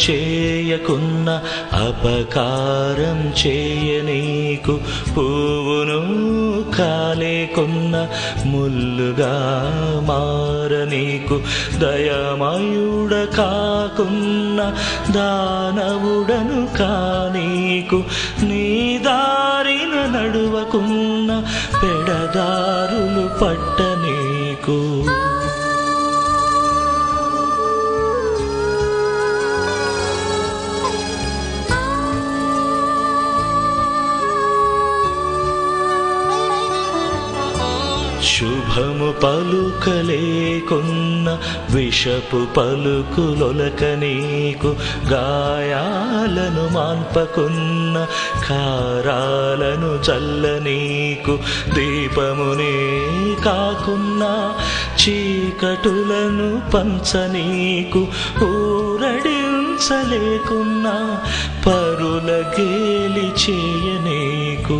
చేయకున్న అపకారం చేయనీకు పువ్వును కాలేకున్న ముల్లుగా మారనీకు దయమయుడ కాకున్న దానవుడను కానీకు నీ దారిన నడువకున్న పెడదారులు పట్టనీకు శుభము పలుకలేకున్న విషపు పలుకులొలక నీకు గాయాలను మాన్పకున్న కారాలను చల్ల నీకు దీపమునే కాకున్న చీకటులను పంచనీకు ఊరడించలేకున్న పరుల గేలి చేయనీకు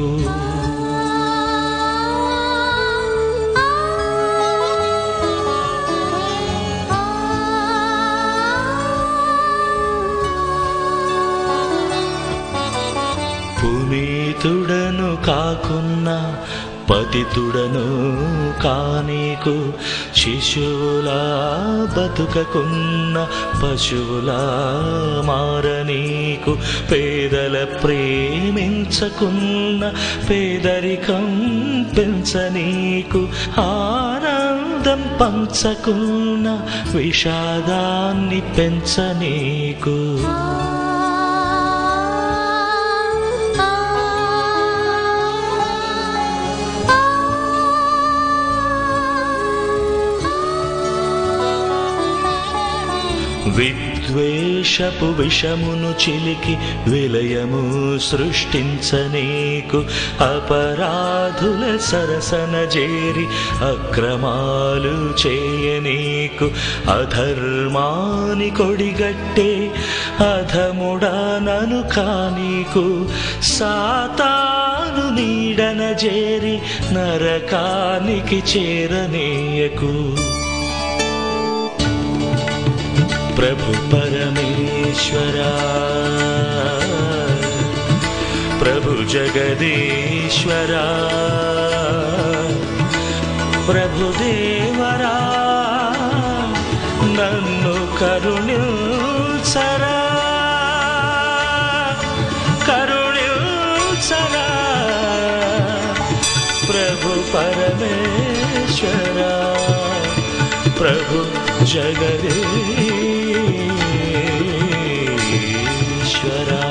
పునీతుడను కాకున్న పతితుడను కానీకు శిశువులా బతుకకున్న పశువులా మారనీకు పేదల ప్రేమించకున్న పేదరికం పెంచనీకు ఆనందం పంచకున్న విషాదాన్ని పెంచనీకు విద్వేషపు విషమును చిలికి విలయము సృష్టించనీకు అపరాధుల సరసన చేరి అక్రమాలు చేయనీకు అధర్మాని కొడిగట్టే అధముడానను కానీకు సాతాను నీడన చేరి నరకానికి చేరనీయకు ప్రభు పరమేశ్వరా ప్రభు జగదీశ్వరా ప్రభు దేవరా నన్ను కరుణించరా కరుణించరా ప్రభు పరమేశ్వరా ప్రభు జగదీశ్వరా